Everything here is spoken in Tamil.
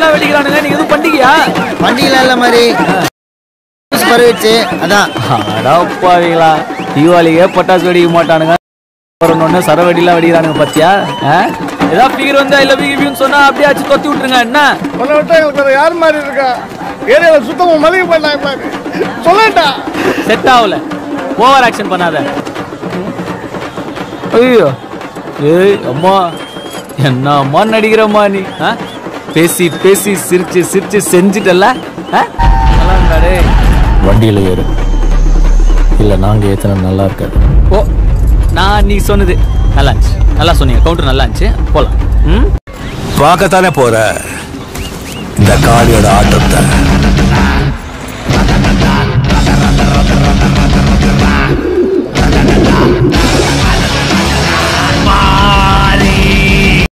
எல்லாம் வெடிக்கிறானுங்க நீங்க எதுவும் பண்டிகையா வண்டியில இல்ல மாதிரி பரவிச்சு அதான் அடப்பாவீங்களா தீபாவளிக்கே பட்டாசு வெடிக்க மாட்டானுங்க ஒன்று சரவெடிலாம் வெடிக்கிறானுங்க பாத்தியா ஆ? ஏதாவது பீர் வந்து ஐ லவ் யூ சொன்னா அப்படியே ஆச்சு கொத்தி விட்டுருங்க என்ன உன்னை விட்டா எங்களுக்கு வேற யார் மாதிரி இருக்கா ஏரியாவில் சுத்தமா மளிகை பண்ணாங்க சொல்லட்டா செட் ஆகல ஓவர் ஆக்ஷன் பண்ணாத ஐயோ ஏய் அம்மா என்ன அம்மா நடிக்கிறம்மா நீ ஆ? பேசி பேசி சிரிச்சு சிரிச்சு செஞ்சுட்டல ஆ? நல்லாருக்குடா டேய். வண்டியில் ஏறு இல்லை நாங்கள் ஏற்றின நல்லா இருக்காது ஓ நான் நீ சொன்னது நல்லா இருந்துச்சு நல்லா சொன்னீங்க கவுண்டர் நல்லா இருந்துச்சு போலாம் ம் பார்க்கத்தானே போற இந்த காளியோட ஆட்டத்தை